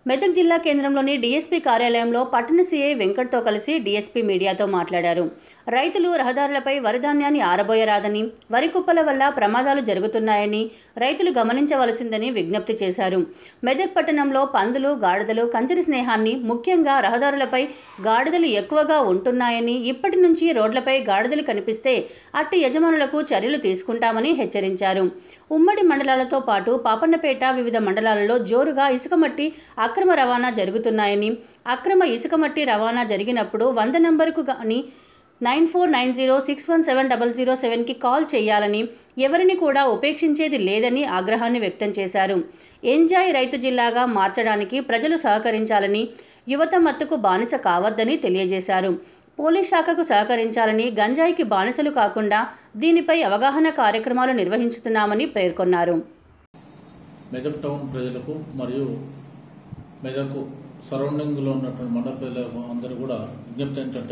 మెదక్ జిల్లా కేంద్రంలోని డీఎస్పీ కార్యాలయంలో పట్టణ సీఐ వెంకట్తో కలిసి డీఎస్పీ మీడియాతో మాట్లాడారు రైతులు రహదారులపై వరిధాన్యాన్ని ఆరబోయరాదని వరి కుప్పల వల్ల ప్రమాదాలు జరుగుతున్నాయని రైతులు గమనించవలసిందని విజ్ఞప్తి చేశారు మెదక్ పట్టణంలో పందులు గాడిదలు కంచరి స్నేహాన్ని ముఖ్యంగా రహదారులపై గాడిదలు ఎక్కువగా ఉంటున్నాయని ఇప్పటి నుంచి రోడ్లపై గాడిదలు కనిపిస్తే అట్టి యజమానులకు చర్యలు తీసుకుంటామని హెచ్చరించారు ఉమ్మడి మండలాలతో పాటు పాపన్నపేట వివిధ మండలాలలో జోరుగా ఇసుకమట్టి అక్రమ రవాణా జరుగుతున్నాయని అక్రమ ఇసుకమట్టి రవాణా జరిగినప్పుడు వంద నంబరుకు కానీ nine four nine zero six one seven double zero సెవెన్కి కాల్ చేయాలని ఎవరిని కూడా ఉపేక్షించేది లేదని ఆగ్రహాన్ని వ్యక్తం చేశారు ఎంజాయ్ రైతు జిల్లాగా మార్చడానికి ప్రజలు సహకరించాలని యువత మత్తుకు బానిస కావద్దని తెలియజేశారు పోలీస్ శాఖకు సహకరించాలని గంజాయికి బానిసలు కాకుండా దీనిపై అవగాహన కార్యక్రమాలు నిర్వహించుతున్నామని పేర్కొన్నారు మెదక్ టౌన్ ప్రజలకు మరియు మెదక్ సరౌండింగ్లో ఉన్నటువంటి మండల ప్రజలకు అందరూ కూడా విజ్ఞప్తి ఏంటంటే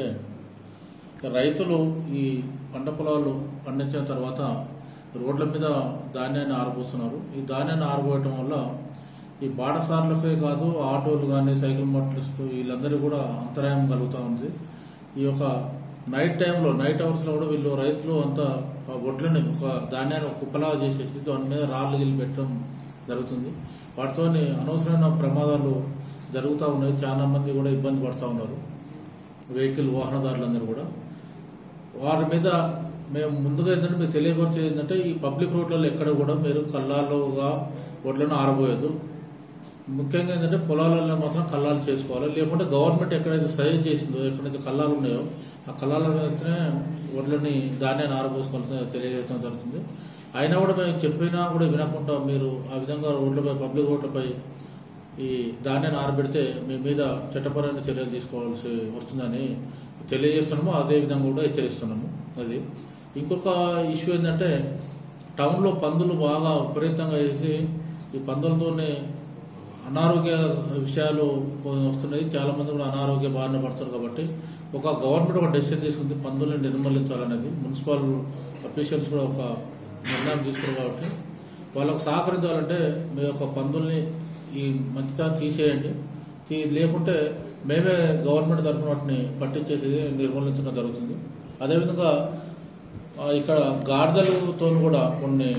రైతులు ఈ పంట పొలాలు పండించిన తర్వాత రోడ్ల మీద ధాన్యాన్ని ఆరబోస్తున్నారు ఈ ధాన్యాన్ని ఆరబోయటం వల్ల ఈ బాటసార్లకే కాదు ఆటోలు కానీ సైకిల్ మోటార్లిస్టు వీళ్ళందరూ కూడా అంతరాయం కలుగుతూ ఉంది ఈ యొక్క నైట్ టైంలో నైట్ అవర్స్లో కూడా వీళ్ళు రైతులు అంతా ఆ వడ్లని ఒక ధాన్యాన్ని ఒక కుప్పలా చేసేసి దాని మీద రాళ్ళు గిల్లు పెట్టడం జరుగుతుంది వాటితో అనవసరమైన ప్రమాదాలు జరుగుతూ ఉన్నాయి చాలా మంది కూడా ఇబ్బంది పడుతూ ఉన్నారు వెహికల్ వాహనదారులందరూ కూడా వారి మీద మేము ముందుగా ఏంటంటే మీకు తెలియపరిచేది ఏంటంటే ఈ పబ్లిక్ రోడ్లలో ఎక్కడ కూడా మీరు కల్లాలుగా వడ్లను ఆరబోయొద్దు ముఖ్యంగా ఏంటంటే పొలాలలో మాత్రం కల్లాలు చేసుకోవాలి లేకుంటే గవర్నమెంట్ ఎక్కడైతే సజెస్ట్ చేసిందో ఎక్కడైతే కల్లాలు ఉన్నాయో ఆ కల్లాలలో అయితేనే వడ్లని ధాన్యాన్ని ఆరబోసుకోవాల్సిన తెలియజేయడం జరుగుతుంది అయినా కూడా మేము చెప్పినా కూడా వినకుండా మీరు ఆ విధంగా రోడ్లపై పబ్లిక్ రోడ్లపై ఈ ధాన్యాన్ని ఆరబెడితే మీ మీద చట్టపరమైన చర్యలు తీసుకోవాల్సి వస్తుందని తెలియజేస్తున్నాము అదే విధంగా కూడా హెచ్చరిస్తున్నాము అది ఇంకొక ఇష్యూ ఏంటంటే టౌన్లో పందులు బాగా విపరీతంగా వేసి ఈ పందులతోనే అనారోగ్య విషయాలు వస్తున్నాయి చాలా మంది కూడా అనారోగ్య బారిన పడుతున్నారు కాబట్టి ఒక గవర్నమెంట్ ఒక డెసిషన్ తీసుకుంది పందులను నిర్మూలించాలనేది మున్సిపల్ అఫీషియల్స్ కూడా ఒక నిర్ణయం తీసుకున్నారు కాబట్టి వాళ్ళకు సహకరించాలంటే మీ యొక్క పందుల్ని ఈ మంచిగా తీసేయండి తీ లేకుంటే మేమే గవర్నమెంట్ తరఫున వాటిని పట్టించేసి నిర్మూలించడం జరుగుతుంది అదేవిధంగా ఆ, ఇక్కడ గాడిదలతో కూడా కొన్ని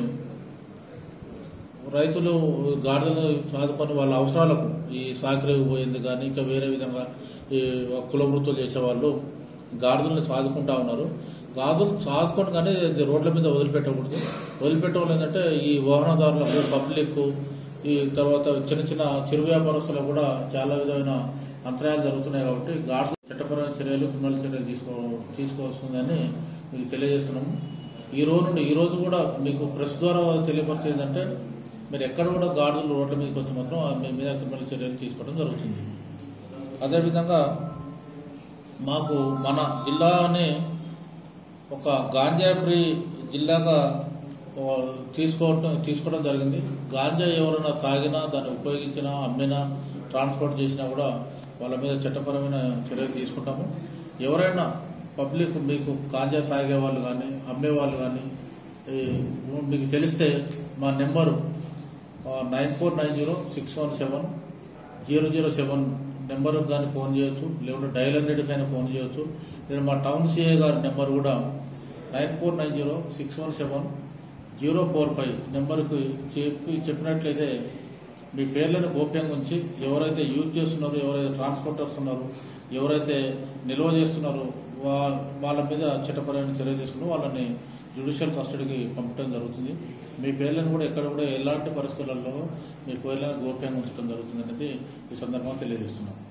రైతులు గాడిదలు సాదుకొని వాళ్ళ అవసరాలకు ఈ సాకిరేవి పోయింది కానీ ఇంకా వేరే విధంగా ఈ కుల వృత్తులు చేసేవాళ్ళు గాడిదలను సాదుకుంటా ఉన్నారు గాదులు సాదుకొని కానీ ఇది రోడ్ల మీద వదిలిపెట్టకూడదు వదిలిపెట్టడం ఏంటంటే ఈ వాహనదారులకు పబ్లిక్ ఈ తర్వాత చిన్న చిన్న చిరు వ్యాపారస్తులకు కూడా చాలా విధమైన అంతరాయాలు జరుగుతున్నాయి కాబట్టి గాడిద చట్టపరమైన చర్యలు క్రిమినల్ చర్యలు తీసుకో తీసుకోవాల్సిందని మీకు తెలియజేస్తున్నాము ఈ రోజు నుండి ఈ రోజు కూడా మీకు ప్రెస్ ద్వారా తెలియపరిచేది ఏంటంటే మీరు ఎక్కడ కూడా గాడులు రోడ్ల మీదకి వచ్చి మాత్రం మీ మీద క్రిమినల్ చర్యలు తీసుకోవడం జరుగుతుంది అదేవిధంగా మాకు మన జిల్లాని ఒక గాంజా ఫ్రీ జిల్లాగా ఆ, తీసుకోవటం తీసుకోవడం జరిగింది గాంజా ఎవరైనా తాగినా దాన్ని ఉపయోగించినా అమ్మినా ట్రాన్స్పోర్ట్ చేసినా కూడా వాళ్ళ మీద చట్టపరమైన చర్యలు తీసుకుంటాము ఎవరైనా పబ్లిక్ మీకు గాంజా తాగే వాళ్ళు కానీ అమ్మే వాళ్ళు కానీ ఈ, మీకు తెలిస్తే మా number nine four nine zero six one seven zero zero seven నెంబర్కి కానీ ఫోన్ చేయొచ్చు లేకుంటే డైల్ హండ్రెడ్కి అయినా ఫోన్ చేయొచ్చు నేను మా టౌన్ సిఐ గారి నెంబర్ కూడా nine four nine zero six one seven zero four five నెంబర్కి చెప్పి చెప్పినట్లయితే మీ పేర్లను గోప్యంగా ఉంచి ఎవరైతే యూజ్ చేస్తున్నారో ఎవరైతే ట్రాన్స్పోర్టర్స్ ఉన్నారో ఎవరైతే నిల్వ చేస్తున్నారో వా వాళ్ళ మీద చట్టపరమైన చర్య తీసుకుని వాళ్ళని జ్యుడిషియల్ కస్టడీకి పంపడం జరుగుతుంది మీ పేర్లను కూడా ఎక్కడ కూడా ఎలాంటి పరిస్థితులలో మీ పేర్లను గోప్యంగా ఉంచడం జరుగుతుంది అనేది ఈ సందర్భంగా తెలియజేస్తున్నాం